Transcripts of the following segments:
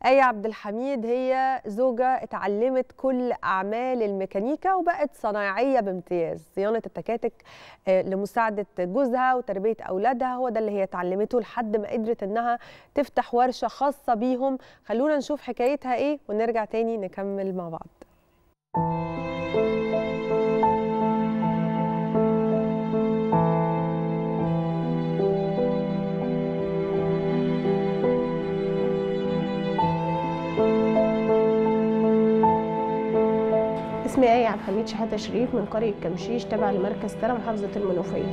آية عبد الحميد هي زوجة اتعلمت كل أعمال الميكانيكا وبقت صنايعية بامتياز صيانة التكاتك آه، لمساعدة جوزها وتربية أولادها هو ده اللي هي اتعلمته لحد ما قدرت إنها تفتح ورشة خاصة بيهم خلونا نشوف حكايتها إيه ونرجع تاني نكمل مع بعض اسمي آية عبد الحميد شحاتة شريف من قرية كمشيش تابعة لمركز ترى محافظة المنوفية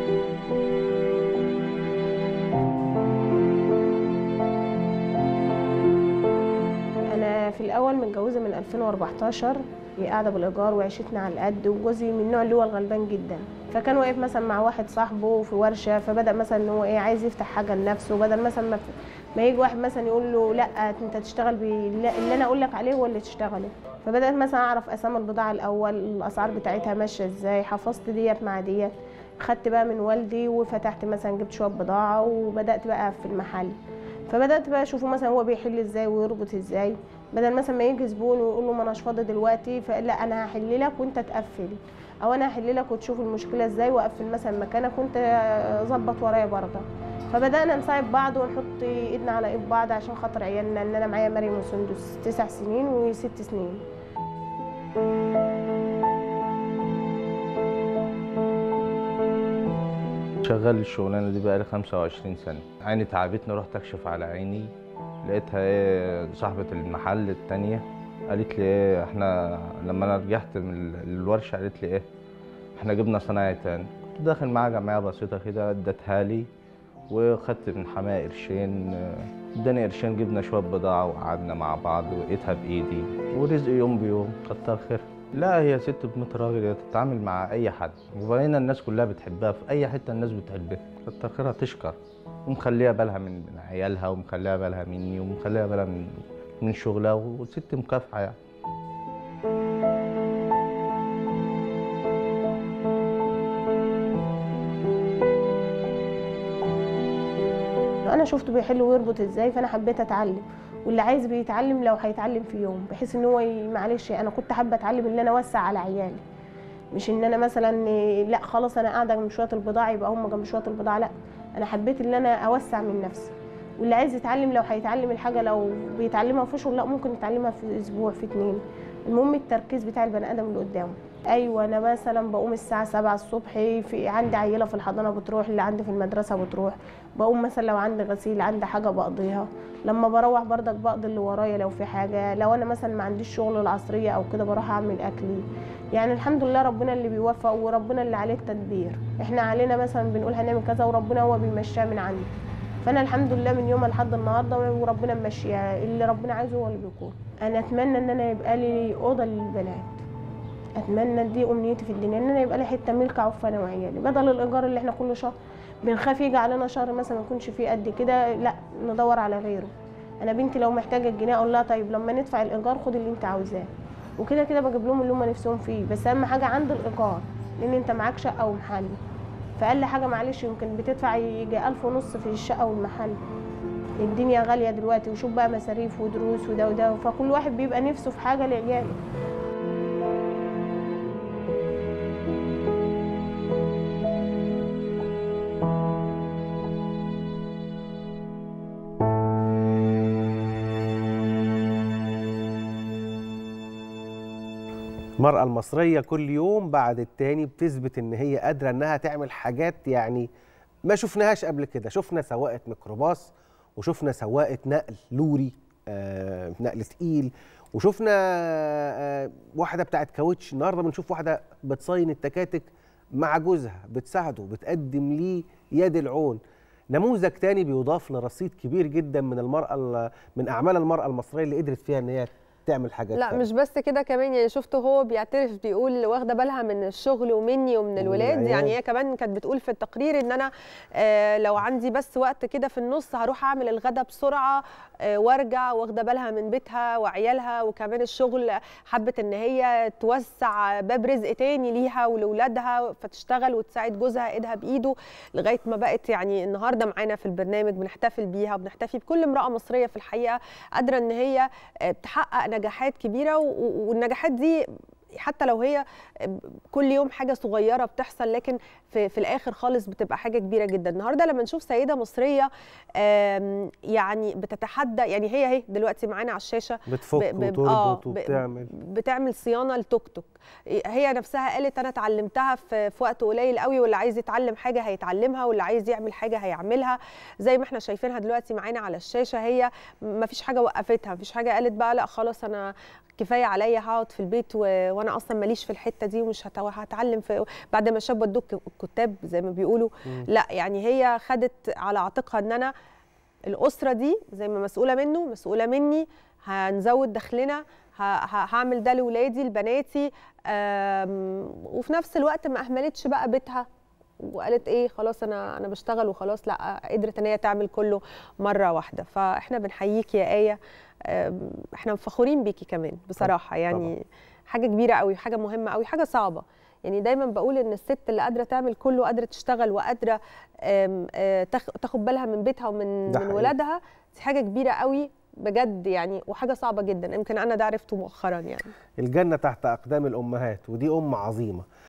أنا في الأول متجوزة من 2014 هي قاعدة بالإيجار وعيشتنا على القد وجوزي من النوع اللي هو الغلبان جدا فكان واقف مثلا مع واحد صاحبه في ورشة فبدأ مثلا إن هو إيه عايز يفتح حاجة لنفسه بدل مثلا ما, ما يجي واحد مثلا يقول له لا أنت تشتغل باللي اللي أنا أقول لك عليه هو اللي تشتغله فبدات مثلا اعرف اسامي البضاعه الاول الاسعار بتاعتها ماشيه ازاي حفظت ديت مع ديت خدت بقى من والدي وفتحت مثلا جبت شويه بضاعه وبدات بقى في المحل فبدات بقى اشوفه مثلا هو بيحل ازاي ويربط ازاي بدل مثلا ما يجي زبون ويقول له ما اناش فاضي دلوقتي فلا انا هحل لك وانت تقفل او انا هحل لك وتشوف المشكله ازاي واقفل مثلا مكانك وانت ظبط ورايا برضه فبدانا نساعد بعض ونحط ايدنا على ايد بعض عشان خاطر عيالنا ان انا معايا مريم وسندس تسع سنين وست سنين شغال الشغلانه دي بقالي 25 سنه عيني تعبتني رحت اكشف على عيني لقيتها ايه صاحبه المحل التانية قالت لي ايه احنا لما انا رجعت من الورشه قالت لي ايه احنا جبنا صنايعي تاني كنت داخل معاها جمعيه بسيطه كده ادتها لي وخدت من حماية قرشين اداني قرشين جبنا شويه بضاعه وقعدنا مع بعض ولقيتها بايدي ورزق يوم بيوم كتر خير لا هي ست بميت راجل هي تتعامل مع اي حد وبقينا الناس كلها بتحبها في اي حته الناس بتحبها كتر خيرها تشكر ومخليها بالها من من عيالها ومخليها بالها مني ومخليها بالها من من شغلها وست مكافحه يعني انا شفته بيحل ويربط ازاي فانا حبيت اتعلم واللي عايز بيتعلم لو هيتعلم في يوم بحيث ان هو ي- معلش انا كنت حابه اتعلم ان انا اوسع على عيالي مش ان انا مثلا إيه، لا خلاص انا قاعده جنب شويه البضاعه يبقى هم جنب شويه البضاعه لا انا حبيت ان انا اوسع من نفسي واللي عايز يتعلم لو هيتعلم الحاجه لو بيتعلمها في شهر لا ممكن يتعلمها في اسبوع في اتنين المهم التركيز بتاع البني ادم اللي قدامه ايوه انا مثلا بقوم الساعه 7 الصبح في عندي عيله في الحضانه بتروح اللي عندي في المدرسه بتروح بقوم مثلا لو عندي غسيل عندي حاجه بقضيها لما بروح برضك بقضي اللي ورايا لو في حاجه لو انا مثلا ما عنديش شغل العصريه او كده بروح اعمل اكلي يعني الحمد لله ربنا اللي بيوفق وربنا اللي عليه التدبير احنا علينا مثلا بنقول هنعمل كذا وربنا هو بيمشيها من عنده فانا الحمد لله من يوم لحد النهارده وربنا ممشيها اللي ربنا عايزه هو اللي بيكون انا اتمنى ان انا يبقى لي اوضه للبنات اتمنى دي امنيتي في الدنيا ان انا يبقى لي حته ملك اعوف انا وعيالي بدل الايجار اللي احنا كل شهر بنخاف يجي علينا شهر مثلا ما يكونش فيه قد كده لا ندور على غيره انا بنتي لو محتاجه الجنيه اقول لها طيب لما ندفع الايجار خد اللي انت عاوزاه وكده كده بجيب لهم اللي هم نفسهم فيه بس اهم حاجه عند الايجار لان انت معاك شقه ومحل فاقل حاجه معلش يمكن بتدفع يجي ألف ونص في الشقه والمحل الدنيا غاليه دلوقتي وشوف بقى مصاريف ودروس وده وده فكل واحد بيبقى نفسه في حاجه لعياله المرأة المصرية كل يوم بعد التاني بتثبت إن هي قادرة إنها تعمل حاجات يعني ما شفناهاش قبل كده، شفنا سواقة ميكروباص وشفنا سواقة نقل لوري آه نقل تقيل وشفنا آه واحدة بتاعت كاوتش، النهارده بنشوف واحدة بتصين التكاتك مع جوزها بتساعده بتقدم ليه يد العون. نموذج تاني بيضاف لرصيد كبير جدا من المرأة ال- من أعمال المرأة المصرية اللي قدرت فيها إن هي تعمل حاجات لا تانية. مش بس كده كمان يعني شفته هو بيعترف بيقول واخده بالها من الشغل ومني ومن الولاد والعيال. يعني هي كمان كانت بتقول في التقرير ان انا آه لو عندي بس وقت كده في النص هروح اعمل الغدا بسرعه آه وارجع واخده بالها من بيتها وعيالها وكمان الشغل حبت ان هي توسع باب رزق تاني ليها ولولادها فتشتغل وتساعد جوزها ايدها بايده لغايه ما بقت يعني النهارده معانا في البرنامج بنحتفل بيها وبنحتفي بكل امراه مصريه في الحقيقه قادره ان هي آه، تحقق نجاحات كبيره و- و- والنجاحات دي حتى لو هي كل يوم حاجه صغيره بتحصل لكن في, في الاخر خالص بتبقى حاجه كبيره جدا النهارده لما نشوف سيده مصريه آم، يعني بتتحدى يعني هي اهي دلوقتي معانا على الشاشه بتفك ب- ب- آه، وتربط ب- وبتعمل بتعمل صيانه لتوك توك هي نفسها قالت انا اتعلمتها في, في وقت قليل قوي واللي عايز يتعلم حاجه هيتعلمها واللي عايز يعمل حاجه هيعملها زي ما احنا شايفينها دلوقتي معانا على الشاشه هي ما فيش حاجه وقفتها ما فيش حاجه قالت بقى لا خلاص انا كفايه عليا هقعد في البيت و... وانا اصلا ماليش في الحته دي ومش هت... هتعلم في بعد ما شاب ودوك الكتاب زي ما بيقولوا مم. لا يعني هي خدت على عاتقها ان انا الاسره دي زي ما مسؤوله منه مسؤوله مني هنزود دخلنا ه- ه- هعمل ده لاولادي لبناتي آم، وفي نفس الوقت ما اهملتش بقى بيتها وقالت ايه خلاص انا انا بشتغل وخلاص لا قدرت ان هي تعمل كله مره واحده فاحنا بنحييكي يا ايه آم، احنا فخورين بيكي كمان بصراحه يعني حاجه كبيره قوي حاجه مهمه قوي حاجه صعبه يعني دايما بقول ان الست اللي قادره تعمل كله قادره تشتغل وقادره آم، آه، تاخ- تاخد بالها من بيتها ومن ده من حقيقي. ولادها دي حاجه كبيره قوي بجد يعني وحاجه صعبه جدا يمكن انا ده عرفته مؤخرا يعني الجنه تحت اقدام الامهات ودي ام عظيمه